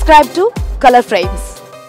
Subscribe to Color Frames.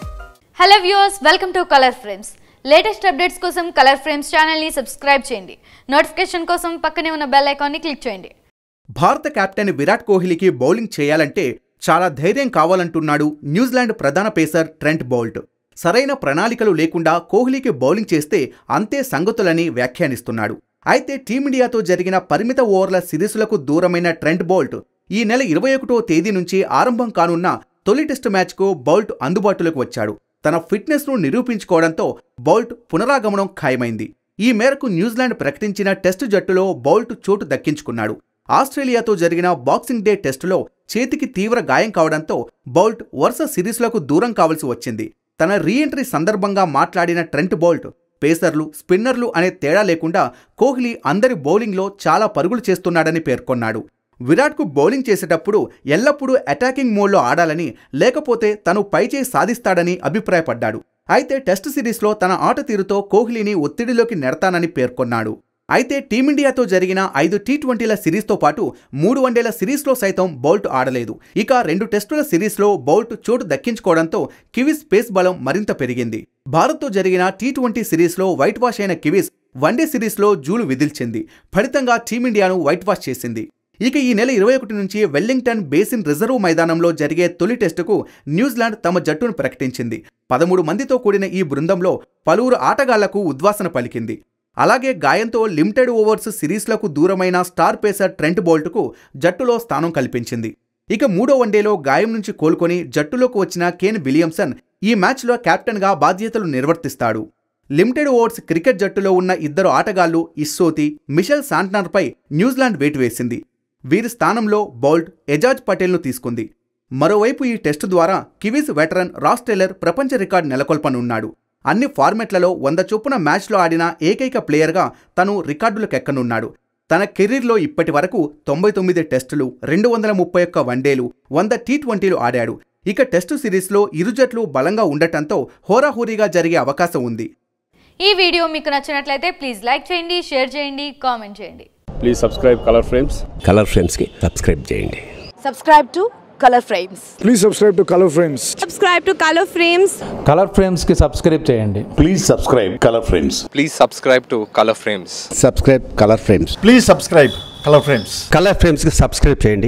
Hello viewers welcome to Color Frames latest updates కోసం Color Frames ఛానల్ని subscribe చేయండి notification కోసం పక్కనే ఉన్న బెల్ ఐకాన్ని క్లిక్ చేయండి భారత కెప్టెన్ విరాట్ కోహ్లీకి బౌలింగ్ చేయాలంటే చాలా ధైర్యం కావాలంటున్నాడు న్యూజిలాండ్ ప్రధాన పేసర్ ట్రెంట్ బౌల్ట్ సరైన ప్రణాళికలు లేకుండా కోహ్లీకి బౌలింగ్ చేస్తే అంతే సంగతులని వ్యాఖ్యానిస్తున్నాడు అయితే టీమిండియాతో జరిగిన పరిమిత ఓవర్ల సిరీసులకు దూరమైన ట్రెంట్ బౌల్ట్ ఈ నెల ఇరవై ఒకటో తేదీ నుంచి ఆరంభం కానున్న తొలి టెస్టు మ్యాచ్కు బౌల్ట్ అందుబాటులోకి వచ్చాడు తన ఫిట్నెస్ను నిరూపించుకోవడంతో బౌల్ట్ పునరాగమనం ఖాయమైంది ఈ మేరకు న్యూజిలాండ్ ప్రకటించిన టెస్టు జట్టులో బౌల్ట్ చోటు దక్కించుకున్నాడు ఆస్ట్రేలియాతో జరిగిన బాక్సింగ్ డే టెస్టులో చేతికి తీవ్ర గాయం కావడంతో బౌల్ట్ వరుస సిరీస్లకు దూరం కావలసి వచ్చింది తన రీఎంట్రీ సందర్భంగా మాట్లాడిన ట్రెంట్ బౌల్ట్ పేసర్లు స్పిన్నర్లు అనే తేడా లేకుండా కోహ్లీ అందరి బౌలింగ్లో చాలా పరుగులు చేస్తున్నాడని పేర్కొన్నాడు విరాట్కు బౌలింగ్ చేసేటప్పుడు ఎల్లప్పుడూ అటాకింగ్ మోడ్లో ఆడాలని లేకపోతే తను పైచేయి సాధిస్తాడని అభిప్రాయపడ్డాడు అయితే టెస్ట్ సిరీస్లో తన ఆట తీరుతో కోహ్లీని ఒత్తిడిలోకి నెడతానని పేర్కొన్నాడు అయితే టీమిండియాతో జరిగిన ఐదు టీ ట్వంటీల సిరీస్తో పాటు మూడు వన్డేల సిరీస్లో సైతం బౌల్ట్ ఆడలేదు ఇక రెండు టెస్టుల సిరీస్లో బౌల్ట్ చోటు దక్కించుకోవడంతో కివీస్ పేస్ బలం మరింత పెరిగింది భారత్తో జరిగిన టీ ట్వంటీ సిరీస్లో వైట్ వాష్ అయిన కివీస్ వన్డే సిరీస్లో జూలు విదిల్చింది ఫలితంగా టీమిండియాను వైట్ వాష్ చేసింది ఇక ఈ నెల ఇరవై ఒకటి నుంచి వెల్లింగ్టన్ బేసిన్ రిజర్వ్ మైదానంలో జరిగే తొలి టెస్టుకు న్యూజిలాండ్ తమ జట్టును ప్రకటించింది పదమూడు మందితో కూడిన ఈ బృందంలో పలువురు ఆటగాళ్లకు ఉద్వాసన పలికింది అలాగే గాయంతో లిమిటెడ్ ఓవర్స్ సిరీస్లకు దూరమైన స్టార్ పేసర్ ట్రెంట్ బోల్ట్కు జట్టులో స్థానం కల్పించింది ఇక మూడో వన్డేలో గాయం నుంచి కోలుకొని జట్టులోకి వచ్చిన కేన్ విలియమ్సన్ ఈ మ్యాచ్లో కెప్టెన్గా బాధ్యతలు నిర్వర్తిస్తాడు లిమిటెడ్ ఓవర్స్ క్రికెట్ జట్టులో ఉన్న ఇద్దరు ఆటగాళ్లు ఇస్సోతి మిషెల్ శాంట్నర్పై న్యూజిలాండ్ వేటు వేసింది వీరి స్థానంలో బౌల్ట్ ఎజాజ్ పటేల్ను తీసుకుంది మరోవైపు ఈ టెస్టు ద్వారా కివీస్ వెటరన్ రాస్ టెల్లర్ ప్రపంచ రికార్డు నెలకొల్పనున్నాడు అన్ని ఫార్మెట్లలో వంద చొప్పున మ్యాచ్లో ఆడిన ఏకైక ప్లేయర్గా తను రికార్డులకెక్కనున్నాడు తన కెరీర్లో ఇప్పటి వరకు తొంభై తొమ్మిది టెస్టులు రెండు వందల ముప్పై ఒక్క వన్డేలు వంద టీ ట్వంటీలు ఆడాడు ఇక టెస్టు సిరీస్లో ఇరు జట్లు బలంగా ఉండటంతో హోరాహోరీగా జరిగే అవకాశం ఉంది ఈ వీడియో మీకు నచ్చినట్లయితే ప్లీజ్ లైక్ చేయండి షేర్ చేయండి కామెంట్ చేయండి please subscribe Color Frames Color ఫ్రేమ్స్కి సబ్స్క్రైబ్ చేయండి Subscribe to Color Frames. Please subscribe to Color Frames. subscribe to color frames Color ఫ్రేమ్స్కి సబ్స్క్రైబ్ చేయండి Please subscribe Color Frames. Please subscribe to Color Frames. Subscribe Color Frames Please subscribe Color Frames. Color ఫ్రేమ్స్కి subscribe చేయండి